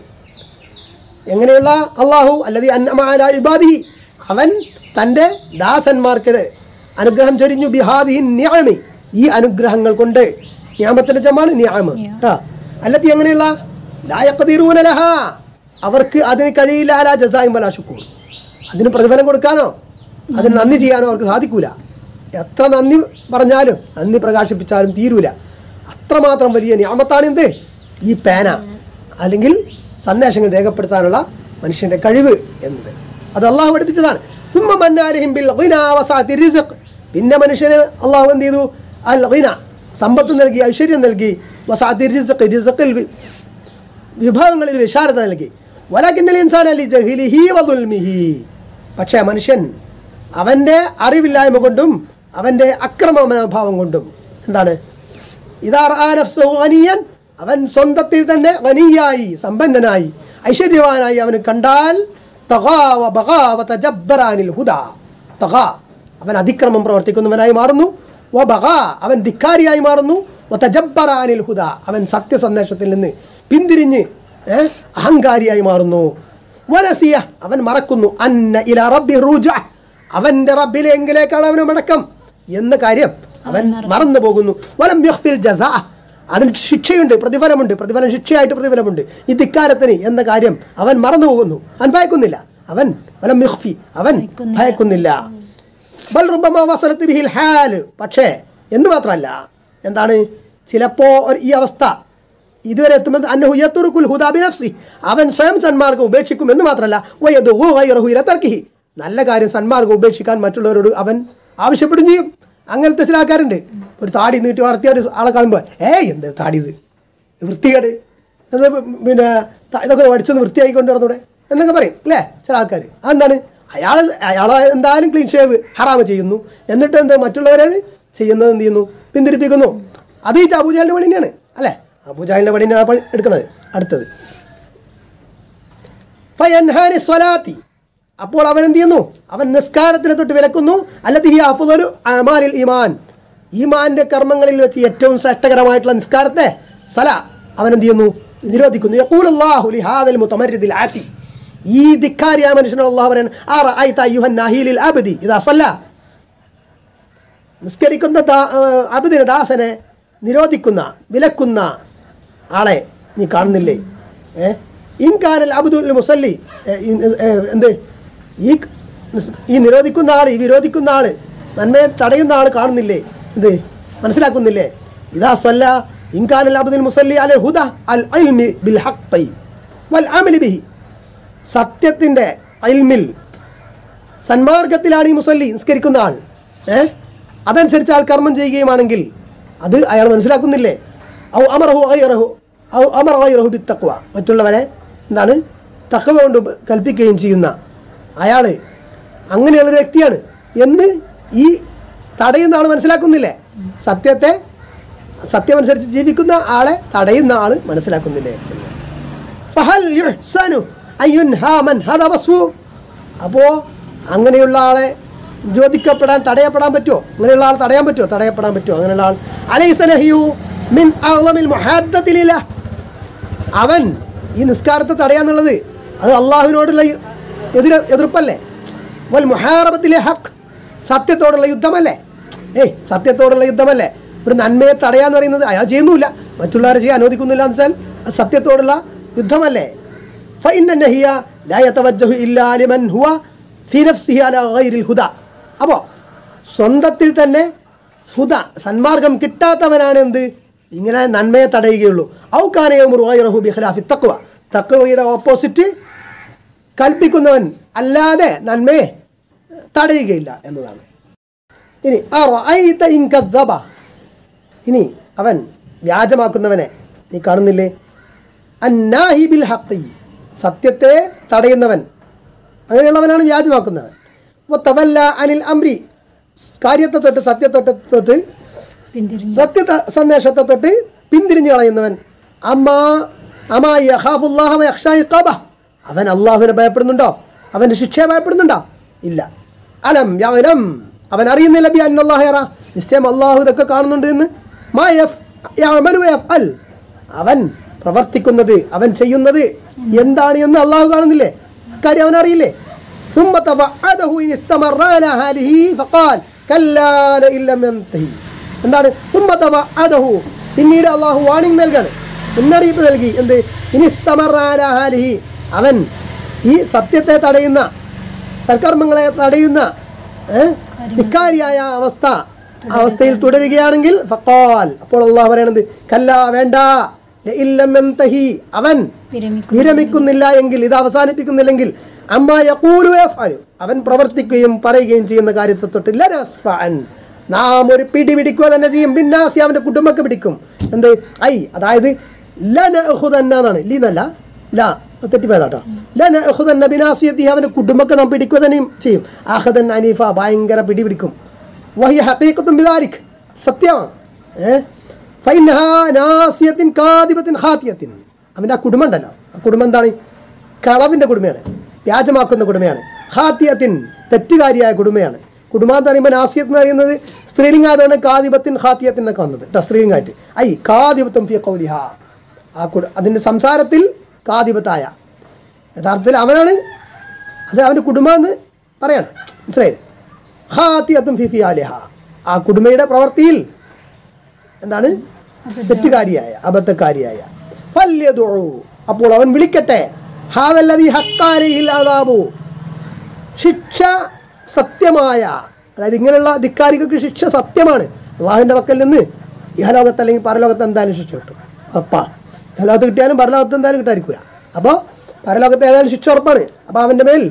എങ്ങനെയുള്ള അള്ളാഹു അല്ലതി അന്നമാല ഇബാദിഹി അവൻ തൻ്റെ ദാസന്മാർക്ക് അനുഗ്രഹം ചൊരിഞ്ഞു ബിഹാദി ന്യാമി ഈ അനുഗ്രഹങ്ങൾ കൊണ്ട് ന്യാമത്തിന്റെ ജമാണ് ന്യാമ് കേട്ടോ അല്ലത്തി എങ്ങനെയുള്ള ലായക്കതീറൂനലഹ അവർക്ക് അതിന് കഴിയില്ല അല ജസായും വല ഷുക്കൂർ അതിന് പ്രതിഫലം കൊടുക്കാനോ അതിന് നന്ദി ചെയ്യാനോ അവർക്ക് സാധിക്കൂല എത്ര നന്ദി പറഞ്ഞാലും നന്ദി പ്രകാശിപ്പിച്ചാലും തീരൂല അത്രമാത്രം വലിയ ന്യാമത്താണ് എന്ത് ഈ പേന അല്ലെങ്കിൽ സന്ദേശങ്ങൾ രേഖപ്പെടുത്താനുള്ള മനുഷ്യന്റെ കഴിവ് എന്നത് അത് അള്ളാഹു പഠിപ്പിച്ചതാണ് ثم من عليهم بالغنى وسعة الرزق പിന്നെ മനുഷ്യന് അള്ളാഹു എന്ത് ചെയ്തു അൽ ഗിന സമ്പത്ത് നൽകി ഐശ്വര്യം നൽകി വസാത്തി റിസഖ് റിസഖിൽ വി- വിഭവങ്ങളിൽ വിശാരത നൽകി വലാക്കിന്നൽ ഇൻസാൻ അലി ജഹിലിഹി വദുൽമിഹി പക്ഷേ മനുഷ്യൻ അവൻ്റെ അറിവില്ലായ്മ കൊണ്ടും അവൻ്റെ അക്രമ മനോഭാവം കൊണ്ടും എന്താണ് ഇതാ റആ നഫ്സഹു ഗനിയൻ അവൻ സ്വന്തത്തിൽ തന്നെ ഗനിയായി സമ്പന്നനായി ഐശ്വര്യവാനായി അവന് കണ്ടാൽ തഗാ വബഗാ വതജബ്ബറ അനിൽ ഹുദാ. തഗാ, അവൻ അതിക്രമം പ്രവർത്തിക്കുന്നവനായി മാറുന്നു വബഗാ, അവൻ ധിക്കാരിയായി മാറുന്നു വതജബ്ബറ അനിൽ ഹുദാ. അവൻ സത്യസന്ദേശത്തിൽ നിന്ന് പിന്തിരിഞ്ഞ് ഏ, അഹങ്കാരിയായി മാറുന്നു വനസിയ അവൻ മറക്കുന്നു അന്ന ഇല റബ്ബി റുജ അവന്റെ റബ്ബിലെങ്കിലേക്കാണ് അവന് മടക്കം എന്ന കാര്യം അവൻ മറന്നു പോകുന്നു വലം യഖ്ഫിൽ ജസാ അതിന് ശിക്ഷയുണ്ട് പ്രതിഫലമുണ്ട് പ്രതിഫലം ശിക്ഷയായിട്ട് പ്രതിഫലമുണ്ട് ഈ ധിക്കാരത്തിന് എന്ന കാര്യം അവൻ മറന്നു പോകുന്നു അവൻ ഭയക്കുന്നില്ല അവൻ വലം യുഖ്ഫി അവൻ ഭയക്കുന്നില്ല ബൽ റുബമ വസലത്ത് ബിഹിൽ ഹാൽ പക്ഷേ എന്ന് മാത്രമല്ല എന്താണ് ചിലപ്പോ ഒരു- ഈ അവസ്ഥ ഇതുവരെ എത്തുമ്പോൾ അന്നഹു യത്തുറുക്കുൽ ഹുദാ ബിനഫ്സി അവൻ സ്വയം സന്മാർഗം ഉപേക്ഷിക്കും എന്ന് മാത്രമല്ല വയദുഹു ഗൈറഹു ഇല തർക്കിഹി നല്ല കാര്യം സന്മാർഗം ഉപേക്ഷിക്കാൻ മറ്റുള്ളവരോട് അവൻ ആവശ്യപ്പെടും ചെയ്യും അങ്ങനത്തെ ചില ആൾക്കാരുണ്ട് ഒരു താടി നീട്ടി വളർത്തിയ ഒരു ആളെ കാണുമ്പോൾ ഏയ് എന്ത് താടി ഇത് വൃത്തികേട് എന്ന് പിന്നെ ത- ഇതൊക്കെ പഠിച്ചൊന്ന് വൃത്തിയാക്കി കൊണ്ട് നടന്നൂടെ എന്നൊക്കെ പറയും അല്ലേ ചില ആൾക്കാർ അതെന്താണ് അയാൾ അയാൾ എന്തായാലും ക്ലീൻ ഷേവ് ഹറാമ് ചെയ്യുന്നു എന്നിട്ട് എന്താ മറ്റുള്ളവരാണ് ചെയ്യുന്നത് എന്ത് ചെയ്യുന്നു പിന്തിരിപ്പിക്കുന്നു അത് ഈ അബൂജാലിൻ്റെ പണി തന്നെയാണ് അല്ലേ അബൂജാലിൻ്റെ പണി തന്നെയാണ് ആ പണി എടുക്കുന്നത് അടുത്തത് ഫയൻഹാനി സ്വലാത്തി അപ്പോൾ അവൻ എന്ത് ചെയ്യുന്നു അവൻ നിസ്കാരത്തിനെ തൊട്ട് വിലക്കുന്നു അല്ലതി അഫുദലു അമാലിൽ ഈമാൻ ഈമാന്റെ കർമ്മങ്ങളിൽ വെച്ച് ഏറ്റവും ശ്രേഷ്ഠകരമായിട്ടുള്ള നിസ്കാരത്തെ സല അവൻ എന്ത് ചെയ്യുന്നു നിരോധിക്കുന്നു യഖൂലുല്ലാഹു ലിഹാദൽ മുതമർരിദിൽ ആതി ഈ ധിക്കാരിയായ മനുഷ്യനോട് അള്ളാഹു പറയാൻ ആറ ഐത അയ്യുഹൻ നഹീലിൽ അബ്ദി ഇതാ സല്ല നിസ്കരിക്കുന്ന ദാ- ആ, അബിദിന് ദാസനെ നിരോധിക്കുന്ന വിലക്കുന്ന ആളെ നീ കാണുന്നില്ലേ ഏ ഇൻകാനൽ അബ്ദുൽ മുസല്ലി ഏ, ഇൻ- ഏ, എന്ത് ഈ നിസ്- ഈ നിരോധിക്കുന്ന ആൾ ഈ വിരോധിക്കുന്ന ആൾ നന്മയെ തടയുന്ന ആൾ കാണുന്നില്ലേ എന്ത് മനസ്സിലാക്കുന്നില്ലേ ഇതാ സ്വല്ല ഇൻകാനൽ അബ്ദുൽ മുസല്ലി അൽ ഹുദ അൽ ഇൽമി ബിൽ ഹഖ് വൽ അമലി ബിഹി സത്യത്തിൻ്റെ അൽമിൽ സന്മാർഗത്തിലാണ് ഈ മുസല്ലി നിസ്കരിക്കുന്ന ആൾ ഏ അതനുസരിച്ച് ആൾ കർമ്മം ചെയ്യുകയുമാണെങ്കിൽ അത് അയാൾ മനസ്സിലാക്കുന്നില്ലേ ഔ അമറഹു ഐറഹു ഔ അമർ ഐറഹു ബി തക്വ മറ്റുള്ളവരെ എന്താണ് തക്കവ കൊണ്ട് കൽപ്പിക്കുകയും ചെയ്യുന്ന അയാൾ അങ്ങനെയുള്ളൊരു വ്യക്തിയാണ് എന്ന് ഈ തടയുന്ന ആൾ മനസ്സിലാക്കുന്നില്ലേ സത്യത്തെ സത്യമനുസരിച്ച് ജീവിക്കുന്ന ആളെ തടയുന്ന ആൾ മനസ്സിലാക്കുന്നില്ലേ ഫഹൽ യുഹ്സനു അയ്യുൻഹാ മൻ ഹദ വസ്വു അപ്പോൾ അങ്ങനെയുള്ള ആളെ ജ്യോതിക്കപ്പെടാൻ തടയപ്പെടാൻ പറ്റുമോ അങ്ങനെയുള്ള ആൾ തടയാൻ പറ്റുമോ തടയപ്പെടാൻ പറ്റുമോ അങ്ങനെയുള്ള ആൾ അലൈസനഹിയു മിൻ അഅ്ളമിൽ മുഹാദ്ദത്തിലില്ല അവൻ ഈ നിസ്കാരത്തെ തടയാന്നുള്ളത് അത് അള്ളാഹുവിനോടുള്ള എതിർ എതിർപ്പല്ലേ വൽ മുഹാറബത്തിലെ ഹക്ക് സത്യത്തോടുള്ള യുദ്ധമല്ലേ ഏയ് സത്യത്തോടുള്ള യുദ്ധമല്ലേ ഒരു നന്മയെ തടയാന്ന് പറയുന്നത് അയാൾ ചെയ്യുന്നില്ല മറ്റുള്ളവരെ ചെയ്യാൻ അനുവദിക്കുന്നില്ല എന്ന് വെച്ചാൽ അത് സത്യത്തോടുള്ള യുദ്ധമല്ലേ فإن النهي لا يتوجه إلا لمن هو في نفسه على غير الهدى അപ്പോൾ സ്വന്തത്തിൽ തന്നെ ഹുദ സന്മാർഗം കിട്ടാത്തവനാണ് എന്ത് ഇങ്ങനെ നന്മയെ തടയുകയുള്ളൂ ഔക്കാനയോ മുറുഹു ബിഖലാഫി തക്വ തക്വയുടെ ഓപ്പോസിറ്റ് കൽപ്പിക്കുന്നവൻ അല്ലാതെ നന്മയെ തടയുകയില്ല എന്നതാണ് ഇനി അറഅയ്ത ഇൻ കദ്ദബ. ഇനി അവൻ വ്യാജമാക്കുന്നവനെ നീ കാണുന്നില്ലേ അന്നാഹി ബിൽ ഹഖി സത്യത്തെ തടയുന്നവൻ അങ്ങനെയുള്ളവനാണ് വ്യാജമാക്കുന്നവൻ വതവല്ല അനിൽ അംരി കാര്യത്തെ തൊട്ട് സത്യത്തൊട്ട് തൊട്ട് പിന്തിരിഞ്ഞു സത്യ ത- സന്ദേശത്തെ തൊട്ട് പിന്തിരിഞ്ഞു കളയുന്നവൻ അമ്മാ അമാ യഖാഫുല്ലാഹ വയഖ്ഷാ ഇഖാബ. അവൻ അള്ളാഹുവിനെ ഭയപ്പെടുന്നുണ്ടോ അവന്റെ ശിക്ഷയെ ഭയപ്പെടുന്നുണ്ടോ ഇല്ല അലം യഅലം അവൻ അറിയുന്നില്ല ബി അന്നല്ലാഹ യറ നിശ്ചയം അള്ളാഹു ഇതൊക്കെ കാണുന്നുണ്ട് എന്ന് മാ യഫ് യഅമലു വയഫ്അൽ അവൻ പ്രവർത്തിക്കുന്നത് അവൻ ചെയ്യുന്നത് എന്താണ് എന്ന് അള്ളാഹു കാണുന്നില്ലേ അക്കാര്യം അവൻ അറിയില്ലേ ثم توعده إن استمر على هذه فقال كلا لئن لم ينتهي എന്താണ് ثم توعده പിന്നീട് അള്ളാഹു വാണിംഗ് നൽകാണ് മുന്നറിയിപ്പ് നൽകി എന്ത് ഇനി ഇസ്തമറ അലാ ഹാലിഹി അവൻ ഈ സത്യത്തെ തടയുന്ന സൽക്കർമ്മങ്ങളെ തടയുന്ന ഏ, ധിക്കാരിയായ അവസ്ഥ ആ അവസ്ഥയിൽ തുടരുകയാണെങ്കിൽ ഫക്കാൽ അപ്പോൾ അള്ളാഹു പറയണത് കല്ല വേണ്ട ലഇല്ലം യന്തഹി അവൻ വിരമിക്കും വിരമിക്കുന്നില്ല എങ്കിൽ ഇത് അവസാനിപ്പിക്കുന്നില്ലെങ്കിൽ അമ്മ യഖൂലു യഫ്അലു അവൻ പ്രവർത്തിക്കുകയും പറയുകയും ചെയ്യുന്ന കാര്യത്തെ തൊട്ട് ലനസ്ഫഅൻ നാം ഒരു പിടി പിടിക്കുക തന്നെ ചെയ്യും ബിന്നാസി അവന്റെ കുടുംബക്ക് പിടിക്കും എന്ത് ഐ അതായത് ലനഅഖുദന്ന എന്നാണ് ലീ എന്നല്ല ല തെറ്റിപ്പോയതാട്ടോ ലനഅഖുദന്ന ബിനാസിയത്തി അവന്റെ കുടുംബക്ക് നാം പിടിക്കുക തന്നെ ചെയ്യും ആഹദൻ അനീഫ ഭയങ്കര പിടി പിടിക്കും വഹിയ ഹഖീഖത്തും ബിദാലിക് സത്യമാണ് ഏഹ് ഫൈനഹാ നാസിയത്തിൻ കാദിബത്തിൻ ഹാത്തിയത്തിൻ അവൻ്റെ ആ കുടുംബം ഉണ്ടല്ലോ ആ കുടുംബം എന്താണ് കളവിൻ്റെ കുടുംബമാണ് വ്യാജമാക്കുന്ന കുടുംബയാണ് ഹാത്തിയത്തിൻ തെറ്റുകാരിയായ കുടുംബയാണ് കുടുംബം എന്ന് പറയുമ്പോൾ നാസിയത്ത് എന്ന് പറയുന്നത് സ്ത്രീലിംഗ ആയതുകൊണ്ട് കാതിപത്തിൻ ഹാത്തിയത്തിൻ എന്നൊക്കെ വന്നത് കേട്ടോ സ്ത്രീലിംഗമായിട്ട് ഐ കാതിപത്വം ഫിയ കൗലിഹ ആ കുട അതിൻ്റെ സംസാരത്തിൽ കാതിപത്തായ യഥാർത്ഥത്തിൽ അവനാണ് അത് അവൻ്റെ കുടുംബം എന്ന് പറയാണ് മനസ്സിലായില്ലേ ഹാത്തിയത്തും ഫിഫി ആലിഹ ആ കുടുംബയുടെ പ്രവൃത്തിയിൽ എന്താണ് തെറ്റുകാരിയായ അബദ്ധക്കാരിയായ ഫല്യദുഉ. അപ്പോൾ അവൻ വിളിക്കട്ടെ ഹാദല്ലദീ ഹക്കാരയിൽ അതാബു ശിക്ഷ സത്യമായ അതായത് ഇങ്ങനെയുള്ള ധിക്കാരികൾക്ക് ശിക്ഷ സത്യമാണ് അള്ളാഹുവിൻ്റെ പക്കൽ നിന്ന് ഇഹലോകത്ത് അല്ലെങ്കിൽ പരലോകത്ത് എന്തായാലും ശിക്ഷ കിട്ടും ഉറപ്പാ ഇഹലോകത്ത് കിട്ടിയാലും പരലോകത്ത് എന്തായാലും കിട്ടാതിരിക്കില്ല അപ്പോൾ പരലോകത്ത് ഏതായാലും ശിക്ഷ ഉറപ്പാണ് അപ്പോൾ അവൻ്റെ മേൽ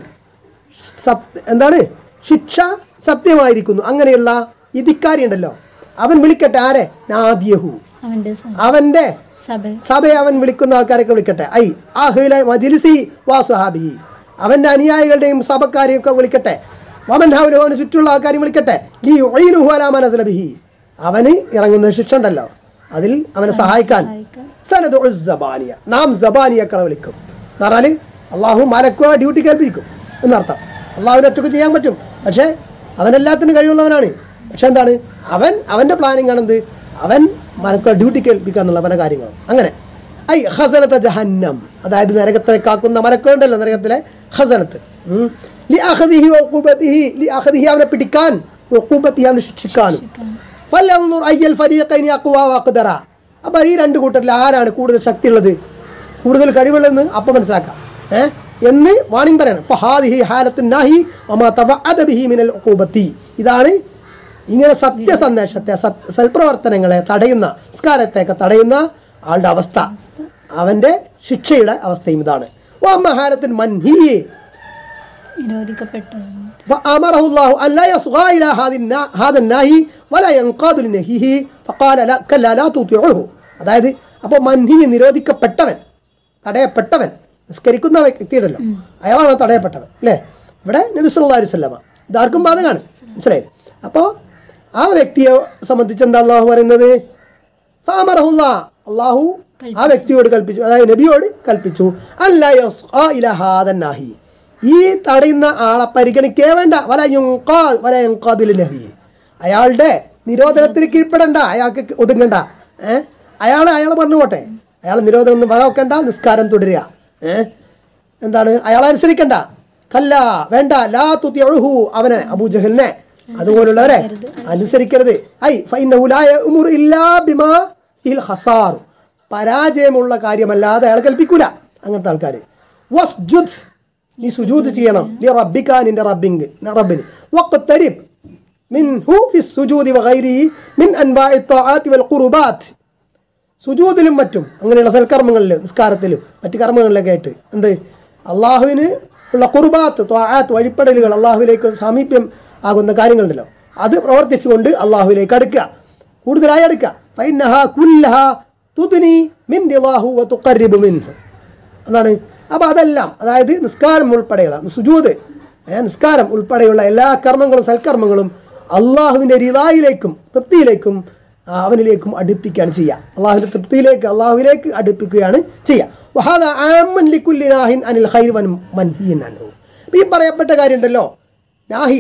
സത്യ എന്താണ് ശിക്ഷ സത്യമായിരിക്കുന്നു അങ്ങനെയുള്ള ഈ ധിക്കാരി ഉണ്ടല്ലോ അവൻ വിളിക്കട്ടെ ആരെ നാദിയഹു അവന്റെ സ- അവൻ്റെ സഭ സഭയെ അവൻ വിളിക്കുന്ന ആൾക്കാരൊക്കെ വിളിക്കട്ടെ ഐ അഹ്ല മജിലിസി വാസുഹാബി അവൻ്റെ അനുയായികളുടെയും സഭക്കാരെയും ഒക്കെ വിളിക്കട്ടെ വമൻ ഹൗലു അവന് ചുറ്റുള്ള ആൾക്കാരെ വിളിക്കട്ടെ ലീ ഉഈനുഹു അലാ മാ നസല ബിഹി അവന് ഇറങ്ങുന്ന ശിക്ഷ ഉണ്ടല്ലോ അതിൽ അവനെ സഹായിക്കാൻ സഹായിക്കാൻ. സനദ് ജബാനിയ നാം ജബാനിയക്കളെ വിളിക്കും എന്ന് പറഞ്ഞാൽ അള്ളാഹു മലക്കുക ഡ്യൂട്ടി കേൾപ്പിക്കും എന്നർത്ഥം അള്ളാഹുവിന് ഒറ്റക്ക് ചെയ്യാൻ പറ്റും പക്ഷേ അവനെല്ലാത്തിനും കഴിവുള്ളവനാണ് പക്ഷെ എന്താണ് അവൻ അവൻ്റെ പ്ലാനിങ് ആണെന്ത് അവൻ മലക്കുക ഡ്യൂട്ടി കേൾപ്പിക്കുക എന്നുള്ള പല കാര്യങ്ങളും അങ്ങനെ ഐ ഹസനത്തെ ജഹന്നം അതായത് നരകത്തെ കാക്കുന്ന മലക്കുണ്ടല്ലോ നരകത്തിലെ ഹസനത്ത് ഉം. ലി അഖദിഹി വഖൂബത്തിഹി ലി അഖദിഹി അവനെ പിടിക്കാൻ വഖൂബത്തിഹി അവനെ ശിക്ഷിക്കാനും ഫലൻദുർ അയ്യൽ ഫരീഖൈനി അഖ്വാ വഖദറ അപ്പോൾ ഈ രണ്ട് കൂട്ടത്തിൽ ആരാണ് കൂടുതൽ ശക്തിയുള്ളത് കൂടുതൽ കഴിവുള്ളതെന്ന് അപ്പം മനസ്സിലാക്കാം ഏ എന്ന് വാണിംഗ് പറയണം ഫഹാദിഹി ഹാലത്തുൻ നാഹി വമാ തവഅദ ബിഹി മിനൽ ഉഖൂബത്തി ഇതാണ് ഇങ്ങനെ സത്യസന്ദേശത്തെ സത് സൽപ്രവർത്തനങ്ങളെ തടയുന്ന സംസ്കാരത്തെയൊക്കെ തടയുന്ന ആളുടെ അവസ്ഥ അവൻ്റെ ശിക്ഷയുടെ അവസ്ഥയും ഇതാണ് വമ്മ ഹാലത്തിൻ മൻഹിയെ നിരോധിക്കപ്പെട്ടത് فأمره الله أن لا يصغى إلى هذا النا- هذا الناهي ولا ينقاد لنهيه فقال لا كلا لا تطيعه അതായത് അപ്പോൾ മൻഹി നിരോധിക്കപ്പെട്ടവൻ തടയപ്പെട്ടവൻ നിസ്കരിക്കുന്ന വ്യക്തിയുണ്ടല്ലോ അയാളാണ് തടയപ്പെട്ടവൻ അല്ലേ ഇവിടെ നബി സല്ലല്ലാഹു അലൈഹി വസല്ലമ ഇതാർക്കും ബാധകമാണ് മനസ്സിലായി അപ്പോൾ ആ വ്യക്തിയെ സംബന്ധിച്ച് എന്താ അള്ളാഹു പറയുന്നത് ഫാമറഹുല്ല അള്ളാഹു ആ വ്യക്തിയോട് കൽപ്പിച്ചു അതായത് നബിയോട് കൽപ്പിച്ചു അല്ല യസ്ആ ഇല ഹാദൻ നാഹി ഈ തടയുന്ന ആളെ പരിഗണിക്കേ വേണ്ട വല യുങ്കാ വല യുങ്കാദിൽ നഹി അയാളുടെ നിരോധനത്തിന് കീഴ്പ്പെടണ്ട അയാൾക്ക് ഒതുങ്ങണ്ട ഏ അയാൾ അയാൾ പറഞ്ഞു പോട്ടെ അയാൾ നിരോധനം ഒന്നും വക വെക്കണ്ട നിസ്കാരം തുടരുക ഏ എന്താണ് അയാളെ അനുസരിക്കണ്ട കല്ല വേണ്ട ലാ തുത്തിയഴുഹു അവനെ അബൂജഹലിനെ അതുപോലുള്ളവരെ അനുസരിക്കരുത് ഐ ഫൈനഹു ലാ യഅ്മുറു ഇല്ലാ ബിമാ ഫിൽ ഖസാർ പരാജയമുള്ള കാര്യമല്ലാതെ അയാൾ കൽപ്പിക്കൂല അങ്ങനത്തെ ആൾക്കാർ വസ്ജുദ് നീ സുജൂദ് ചെയ്യണം നീ റബ്ബിക്ക നിന്റെ റബ്ബിങ് റബ്ബിന് വഖ്തരിബ് മിൻഹു ഫി സുജൂദി വഗൈരിഹി മിൻ അൻവാഇ ത്വാആത്തി വൽ ഖുർബാത്ത് സുജൂദിലും മറ്റും അങ്ങനെയുള്ള സൽക്കർമ്മങ്ങളിൽ നിസ്കാരത്തിലും മറ്റു കർമ്മങ്ങളിലൊക്കെ ആയിട്ട് എന്ത് അള്ളാഹുവിന് ഉള്ള കുർബാത്ത് ത്വാആത്ത് വഴിപ്പെടലുകൾ അള്ളാഹുവിലേക്ക് സാമീപ്യം ആകുന്ന കാര്യങ്ങളുണ്ടല്ലോ അത് പ്രവർത്തിച്ചുകൊണ്ട് അള്ളാഹുവിലേക്ക് അടുക്കുക കൂടുതലായി അടുക്കുക ഫൈനഹ കുല്ലഹ തുദ്നി മിൻ ദിവാഹു വ തുഖർരിബു മിൻഹു അതാണ് അപ്പോൾ അതെല്ലാം അതായത് നിസ്കാരം ഉൾപ്പെടെയുള്ള സുജൂത് ഏ, നിസ്കാരം ഉൾപ്പെടെയുള്ള എല്ലാ കർമ്മങ്ങളും സൽക്കർമ്മങ്ങളും അള്ളാഹുവിൻ്റെ റിതായിലേക്കും തൃപ്തിയിലേക്കും ആ, അവനിലേക്കും അടുപ്പിക്കുകയാണ് ചെയ്യുക അള്ളാഹുവിൻ്റെ തൃപ്തിയിലേക്ക് അള്ളാഹുവിലേക്ക് അടുപ്പിക്കുകയാണ് ചെയ്യുക വഹാദ ആമൻ ലിക്കുല്ലി നാഹിൻ അനിൽ ഖൈർ വൻ മൻഹിയൻ അൻഹു അപ്പോൾ ഈ പറയപ്പെട്ട കാര്യം ഉണ്ടല്ലോ നാഹി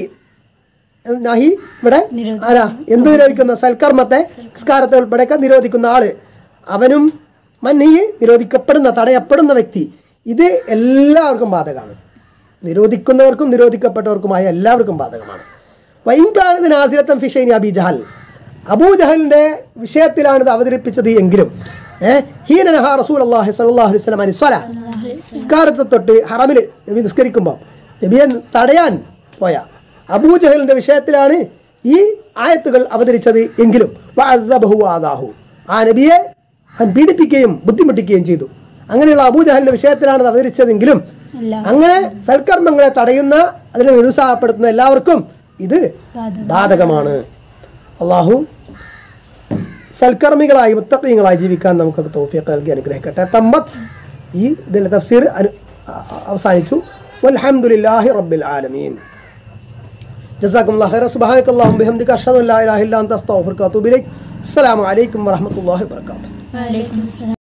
നാഹി ഇവിടെ നിരോധിക്കുന്ന. ആരാ എന്ത് നിരോധിക്കുന്ന സൽക്കർമ്മത്തെ നിസ്കാരത്തെ ഉൾപ്പെടെയൊക്കെ നിരോധിക്കുന്ന ആള് അവനും മന്നിയെ നിരോധിക്കപ്പെടുന്ന തടയപ്പെടുന്ന വ്യക്തി ഇത് എല്ലാവർക്കും ബാധകമാണ് നിരോധിക്കുന്നവർക്കും നിരോധിക്കപ്പെട്ടവർക്കുമായ എല്ലാവർക്കും ബാധകമാണ് വൈകാനത് നാസിരത്തം ഫിഷൈനി അബി ജഹൽ അബൂജഹലിന്റെ വിഷയത്തിലാണ് ഇത് അവതരിപ്പിച്ചത് എങ്കിലും ഏഹ് ഹീനനഹ റസൂൽ അള്ളാഹി സല്ലാഹു അലൈഹി സ്വലം അനിസ്വല നിസ്കാരത്തെ തൊട്ട് ഹറമിൽ നബി നിസ്കരിക്കുമ്പോൾ നബിയെ തടയാൻ പോയ അബൂജഹലിന്റെ വിഷയത്തിലാണ് ഈ ആയത്തുകൾ അവതരിച്ചത് എങ്കിലും വഅസ്സബഹു വഅദാഹു. ആ നബിയെ അവൻ പീഡിപ്പിക്കുകയും ബുദ്ധിമുട്ടിക്കുകയും ചെയ്തു അങ്ങനെയുള്ള അബൂജഹലിന്റെ വിഷയത്തിലാണ് ഇത് അവതരിച്ചതെങ്കിലും എല്ലാം അങ്ങനെ സൽക്കർമ്മങ്ങളെ തടയുന്ന അതിനെ നിരുത്സാഹപ്പെടുത്തുന്ന എല്ലാവർക്കും ഇത് ബാധകം. ബാധകമാണ് അള്ളാഹു സൽക്കർമ്മികളായി മുത്തക്കീങ്ങളായി ജീവിക്കാൻ നമുക്ക് തോഫിയൊക്കെ നൽകി അനുഗ്രഹിക്കട്ടെ തമ്മത്ത് ഈ ഇതിൻ്റെ തഫ്സീർ അനു അ- അ- അവസാനിച്ചു വൽഹംദുലില്ലാഹി റബ്ബിൽ ആലമീൻ جزاكم الله خيرا سبحانك اللهم بحمدك أشهد أن لا إله إلا أنت أستغفرك وأتوب إليك السلام عليكم ورحمة الله وبركاته വലൈക്കും അസ്സലാം